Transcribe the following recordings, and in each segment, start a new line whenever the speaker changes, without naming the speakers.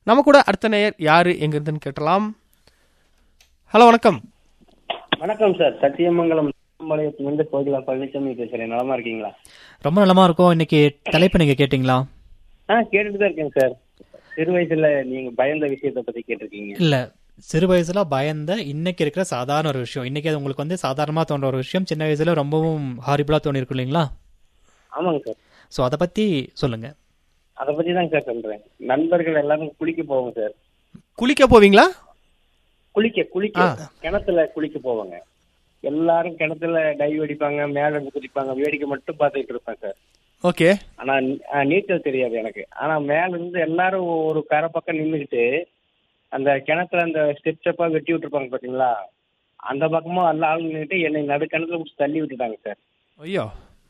நம்ம கூட அடுத்த நேயர் யாரு எங்க இருந்துன்னு கேட்டலாம் ஹலோ வணக்கம்
வணக்கம் சார் சத்தியமங்கலம் பாளையத்திலிருந்து கோகிலா பழனிசாமி பேசுறேன் நலமா இருக்கீங்களா
ரொம்ப நலமா இருக்கும் இன்னைக்கு தலைப்பு நீங்க கேட்டீங்களா
ஆ கேட்டுட்டு தான் இருக்கேன் சார் சிறு வயசுல நீங்க பயந்த விஷயத்தை பத்தி கேட்டிருக்கீங்க
இல்ல சிறு வயசுல பயந்த இன்னைக்கு இருக்கிற சாதாரண ஒரு விஷயம் இன்னைக்கு அது உங்களுக்கு வந்து சாதாரணமா தோன்ற ஒரு விஷயம் சின்ன வயசுல ரொம்பவும் ஹாரிபிளா தோணி இருக்கும் இல்லைங்களா
ஆமாங்க சார்
சோ அதை பத்தி சொல்லுங்க
அதை பத்தி தான் சார் சொல்றேன் நண்பர்கள் எல்லாரும் குளிக்க போவோம் சார்
குளிக்க போவீங்களா
குளிக்க குளிக்க கிணத்துல குளிக்க போவாங்க எல்லாரும் கிணத்துல டைவ் அடிப்பாங்க மேல இருந்து குதிப்பாங்க வேடிக்கை மட்டும் பார்த்துட்டு இருப்பேன் சார்
ஓகே
ஆனா நீ- ஆ, நீச்சல் தெரியாது எனக்கு ஆனா மேல இருந்து எல்லாரும் ஒரு கரை பக்கம் நின்னுக்கிட்டு அந்த கிணத்துல அந்த ஸ்டெப் ஸ்டெப்பா வெட்டி விட்டுருப்பாங்க பாத்தீங்களா அந்த பக்கமா எல்லா ஆளும் நின்னுட்டு என்னை நடு கிணத்துல பிடிச்சி தள்ளி விட்டுட்டாங்க சார்
ஐயோ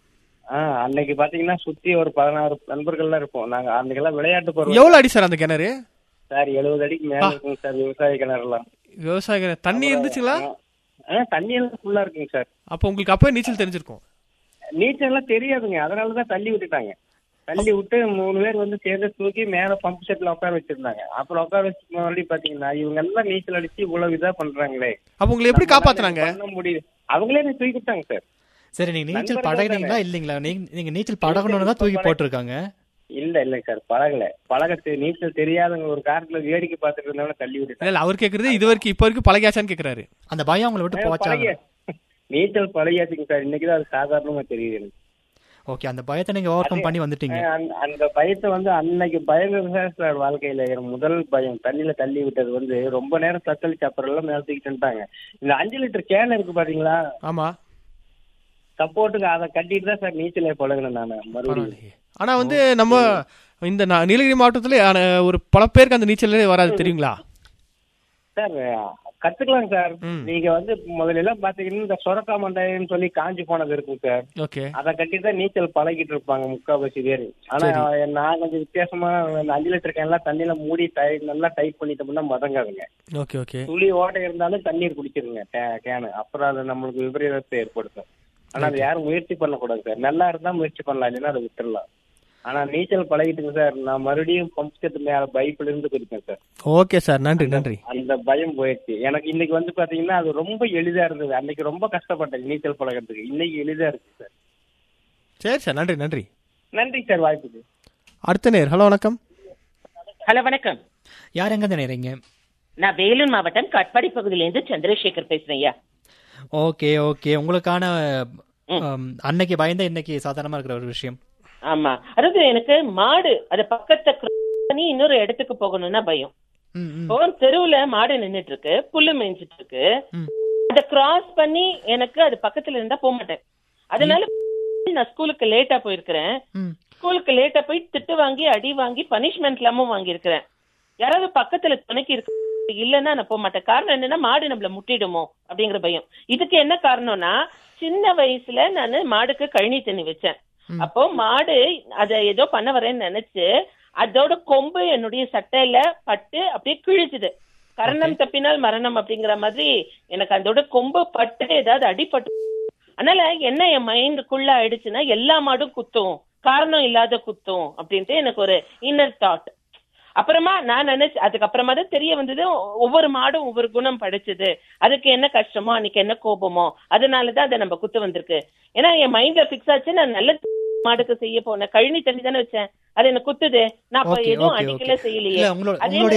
ஆ அன்னைக்கு பாத்தீங்கன்னா சுத்தி ஒரு பதினாறு நண்பர்கள்லாம் இருப்போம் நாங்க அன்னைக்கெல்லாம் விளையாட்டு போறோம்
எவ்வளவு அடி சார் அந்த கிணறு
சார் எழுபது அடிக்கு மேல இருக்குங்க சார் விவசாய கிணறுலாம்
விவசாய கிணறு தண்ணி இருந்துச்சுங்களா
ஆ தண்ணி எல்லாம் ஃபுல்லா இருக்குங்க சார்
அப்போ உங்களுக்கு அப்பவே நீச்சல் தெரிஞ்சிருக்கும்
நீச்சல் எல்லாம் தெரியாதுங்க அதனாலதான் தள்ளி விட்டுட்டாங்க தள்ளி விட்டு மூணு பேர் வந்து சேர்ந்து தூக்கி மேல பம்ப் செட்ல உட்கார வச்சிருந்தாங்க அப்புறம் உட்கார வச்சு மறுபடியும் பாத்தீங்கன்னா இவங்க எல்லாம் நீச்சல் அடிச்சு இவ்வளவு இதா பண்றாங்களே
அப்போ உங்களை எப்படி காப்பாத்துனாங்க
பண்ண முடியுது அவங்களே என்னை தூக்கி விட்டாங்க சார்
சரி நீங்க நீச்சல்
நண்பர்கள்
பழகினீங்களா இல்லைங்களா நீங்க நீங்க நீச்சல் பழகணும்னு தான் தூக்கி போட்டிருக்காங்க
இல்ல இல்ல சார் பழகல பழக தெ- நீச்சல் தெரியாதவங்க ஒரு காரத்துல வேடிக்கை பார்த்துட்டு இருந்தவங்க தள்ளி விட்டுட்டாங்க
இல்ல அவர் கேக்குறது இது வரைக்கும் இப்ப வரைக்கும் பழகியாச்சான்னு கேக்குறாரு
அந்த பயம் உங்களை விட்டு போச்சா
பழகிய நீச்சல் பழகியாச்சுங்க சார் இன்னைக்குதான் அது சாதாரணமா தெரியுது எனக்கு
ஓகே அந்த பயத்தை நீங்க ஓவர் கம் பண்ணி வந்துட்டீங்க
அஹ் அந்த- அந்த பயத்தை வந்து அன்னைக்கு பயங்கர சார் சார் வாழ்க்கையில எனக்கு முதல் பயம் தண்ணியில தள்ளி விட்டது வந்து ரொம்ப நேரம் தத்தளிச்சு அப்புறம் எல்லாம் மேல தூக்கிட்டு வந்துட்டாங்க இந்த அஞ்சு லிட்டர் கேன் இருக்கு பாத்தீங்களா
ஆமா
சப்போர்ட்டுக்கு அதை கட்டிட்டு தான் சார் நீச்சலே பழகினேன் நான் மறுபடியும்
பரவாயில்லையே. ஆனா வந்து நம்ம இந்த நா- நீலகிரி மாவட்டத்துல ஆன ஒரு பல பேருக்கு அந்த நீச்சலே வராது தெரியுங்களா
சார் கத்துக்கலாம் சார்
ம்.
நீங்க வந்து முதல்ல எல்லாம் பாத்தீங்கன்னா இந்த சொரக்கா மண்டைன்னு சொல்லி காஞ்சி போனது இருக்கும் சார்
ஓகே
அதை கட்டி தான் நீச்சல் பழகிட்டு இருப்பாங்க முக்காவாசி பேர் ஆனா நான் கொஞ்சம் வித்தியாசமா அந்த அஞ்சு லிட்டர் கேன்லாம் தண்ணியில மூடி டை நல்லா டைட் பண்ணிட்டோம்னா மதங்காதுங்க
ஓகே ஓகே
துளி ஓட்டை இருந்தாலும் தண்ணீர் குடிச்சிருங்க கே- கேனு அப்புறம் அது நம்மளுக்கு விபரீதத்தை ஏற்படுத்தும் ஆனா அது யாரும் முயற்சி பண்ணக்கூடாது சார் நல்லா இருந்தா முயற்சி பண்ணலாம் இல்லைன்னா அதை விட்டுறலாம் ஆனா நீச்சல் பழகிட்டுங்க சார் நான் மறுபடியும் பம்ப் செட் மேல பைப்ல இருந்து குதிப்பேன் சார்
ஓகே சார் நன்றி நன்றி
அந்த பயம் போயிடுச்சு எனக்கு இன்னைக்கு வந்து பாத்தீங்கன்னா அது ரொம்ப எளிதா இருந்தது அன்னைக்கு ரொம்ப கஷ்டப்பட்டேன் நீச்சல் பழகிறதுக்கு இன்னைக்கு எளிதா இருக்கு சார்
சரி சார் நன்றி நன்றி
நன்றி சார் வாய்ப்புக்கு
அடுத்த நேர் ஹலோ வணக்கம்
ஹலோ வணக்கம்
யார் எங்க நினைறீங்க
நான் வேலூர் மாவட்டம் கட்பாடி பகுதியிலேருந்து சந்திரசேகர் பேசுறேன் ஐயா
ஓகே ஓகே உங்களுக்கான um, அன்னைக்கு பயந்த இன்னைக்கு சாதாரணமா இருக்கிற ஒரு விஷயம்
ஆமா அதாவது எனக்கு மாடு அது பக்கத்தை cross பண்ணி இன்னொரு இடத்துக்கு போகணும்னா பயம்
ம், ம்,
இப்போ தெருவுல மாடு நின்னுட்டு இருக்கு புல்லு மேய்ஞ்சிட்டு இருக்கு
ம்.
அத கிராஸ் பண்ணி எனக்கு அது பக்கத்துல இருந்தா போக மாட்டேன் அதனால நான் ஸ்கூலுக்கு லேட்டா போயிருக்கிறேன்
ம்.
ஸ்கூலுக்கு லேட்டா போய் திட்டு வாங்கி அடி வாங்கி பனிஷ்மெண்ட் எல்லாமும் வாங்கியிருக்கிறேன் யாராவது பக்கத்துல துணைக்கு இருக்கு இல்லைன்னா நான் போக மாட்டேன் காரணம் என்னன்னா மாடு நம்மள முட்டிடுமோ அப்படிங்கிற பயம் இதுக்கு என்ன காரணம்னா சின்ன வயசுல நான் மாடுக்கு கழனி தண்ணி வச்சேன் அப்போ மாடு அத ஏதோ பண்ண வரேன்னு நினைச்சு அதோட கொம்பு என்னுடைய சட்டையில பட்டு அப்படியே கிழிச்சுது கரணம் தப்பினால் மரணம் அப்படிங்கிற மாதிரி எனக்கு அதோட கொம்பு பட்டு ஏதாவது அடிபட்டு அதனால என்ன என் மைண்டுக்குள்ள ஆயிடுச்சுன்னா எல்லா மாடும் குத்தும் காரணம் இல்லாத குத்தும் அப்படின்ட்டு எனக்கு ஒரு இன்னர் தாட் அப்புறமா நான் நினைச்சு அதுக்கப்புறமா தான் தெரிய வந்தது ஒவ்வொரு மாடும் ஒவ்வொரு குணம் படைச்சது அதுக்கு என்ன கஷ்டமோ அன்னைக்கு என்ன கோபமோ அதனாலதான் அதை நம்ம குத்து வந்திருக்கு ஏன்னா என் மைண்ட்ல ஃபிக்ஸ் ஆச்சு நான் நல்ல மாடுக்கு செய்ய போனேன் கழனி தண்ணி தானே வச்சேன் அது என்ன குத்துது நான் அப்ப
Okay,
எதுவும்
okay,
அடிக்கல
okay.
செய்யலையே
இல்ல, உங்களோட-
அதே
உங்களுடைய